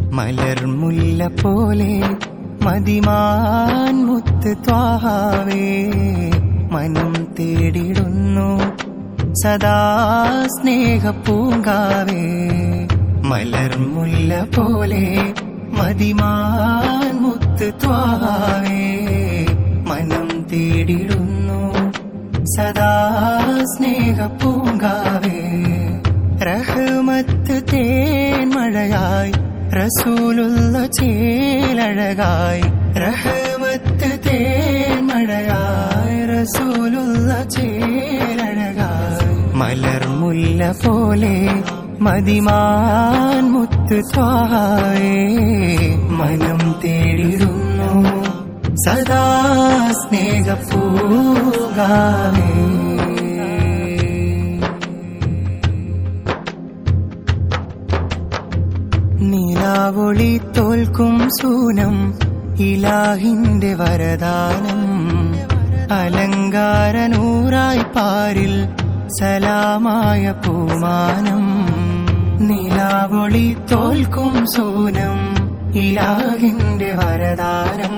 മലർമുല്ല പോലെ മതിമാൻ മുത്ത് ത്വാഹാവേ മനം തേടിടുന്നു സദാ സ്നേഹപ്പൂങ്കാവേ മലർമുല്ല പോലെ മതിമാൻ മുത്ത് ത്വാഹാവേ മനം തേടിടുന്നു സദാ സ്നേഹപ്പൂങ്കാവേ റഹ്മത്ത് തേൻമഴയായി റസൂലുള്ള ചേലഴകായി റഹ്മത്ത് തേൻമഴയായി റസൂലുള്ള ചേലഴകായി മലർമുല്ല പോലെ മതിമാൻ മുത്ത് ത്വാഹേ മനം തേടിടുന്നു സദാ സ്നേഹപ്പൂകാവേ നിലാവൊളി തോൽക്കും സൂനം ഇലാഹിന്റെ വരദാനം അലങ്കാരനൂറായി പാരിൽ സലാമായ പൂമാനം നിലാവൊളി തോൽക്കും സൂനം ഇലാഹിന്റെ വരദാനം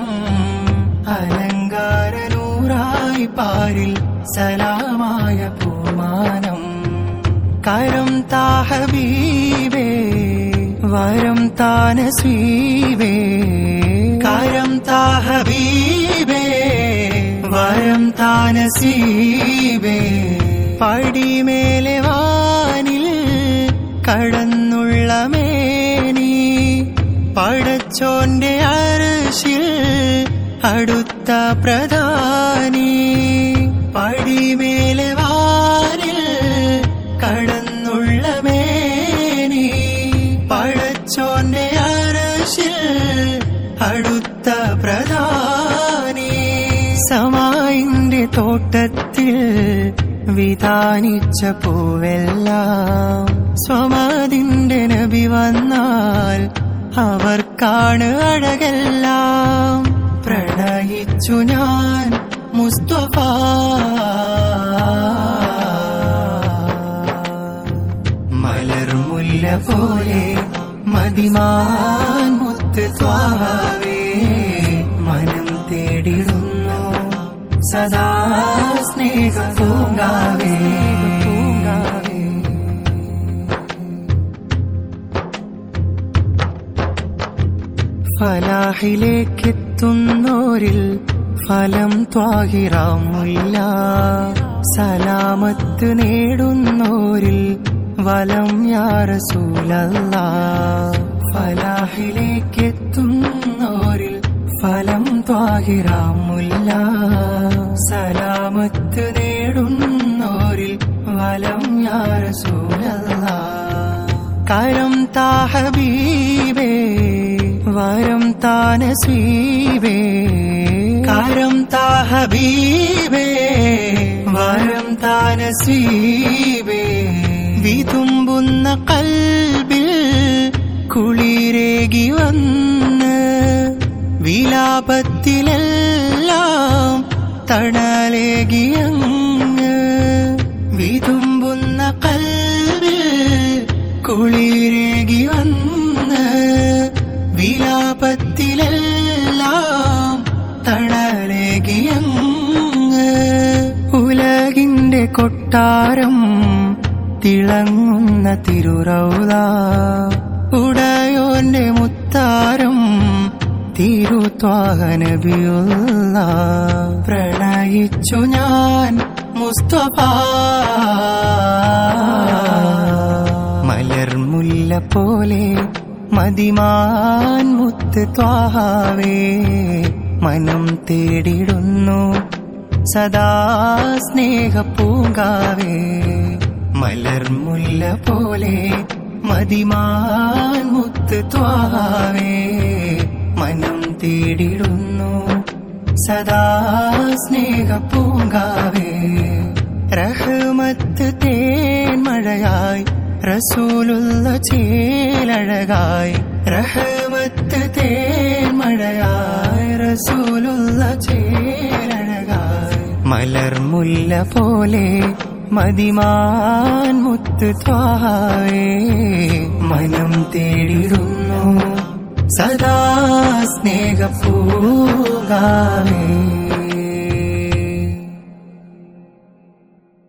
അലങ്കാരനൂറായി പാരിൽ സലാമായ പൂമാനം കരം താഹബീബേ വരം താന സ്വീവേ കരം താഹബീബേ വരം താന സ്വീവേ പടിമേലെ വാനിൽ കടന്നുള്ള മേനി പടച്ചോന്റെ അരശിൽ അടുത്ത പ്രധാനി പടിമേലെ വാനിൽ കടന്നുള്ള മേനി പടച്ചോന്റെ അരശിൽ അടുത്ത പ്രധാനി സമായിന്റെ തോട്ടത്തിൽ വിധാനിച്ച പൂവെല്ലാം സ്വമതിന്റെ നബി വന്നാൽ അവർക്കാണ് അഴകെല്ലാം പ്രണയിച്ചു ഞാൻ മുസ്തഫ മലർമുല്ല പോലെ മതിമാൻ മുത്ത് സ്വാവേ മനം തേടിടുന്നു സദാ സ്നേഹ പൂങ്കാവേ പൂങ്കാവേ ഫലാഹിലേക്കെത്തുന്നോരിൽ ഫലം ത്വാഹിറാമുല്ല സലാമത്ത് നേടുന്നോരിൽ വലം യാറസൂലല്ല ഫലാഹിലേക്കെത്തുന്നോരിൽ ഫലം ത്വാഹിറാമുല്ല സലാമത്ത് നേടുന്നോരിൽ വലം യാറസൂലല്ല കരം താഹബീബേ വരം താന സ്വീവേ കരം താഹബീബേ വരം താന സ്വീവേ വിതുമ്പുന്ന കൽബിൽ കുളിരേകി വന്ന് വിലാപത്തിലെല്ലാം തണലേകിയങ്ങ് വിതുമ്പുന്ന കൽബിൽ കുളിരേകി വന്ന് വിലാപത്തിലെല്ലാം തണലേകിയങ്ങ് ഉലകിന്റെ കൊട്ടാരം തിളങ്ങുന്ന തിരുറൗല ഉടയോന്റെ മുത്താരം തിരുത്വാഹനബിയുള്ള പ്രണയിച്ചു ഞാൻ മുസ്തഫ മലർമുല്ല പോലെ മതിമാൻ മുത്ത് ത്വാഹാവേ മനം തേടിടുന്നു സദാ സ്നേഹപ്പൂങ്കാവേ മലർമുല്ല പോലെ മതിമാൻ മുത്ത് ത്വാഹാവേ മനം തേടിടുന്നു സദാ സ്നേഹപ്പൂങ്കാവേ റഹ്മത്ത് തേൻമഴയായി റസൂലുള്ള ചേലഴകായി റഹ്മത്ത് തേൻമഴയായി റസൂലുള്ള ചേലഴകായി മലർമുല്ല പോലെ മതിമാൻ മുത്ത് ത്വാഹേ മനം തേടിടുന്നു സദാ സ്നേഹപ്പൂങ്കാവേ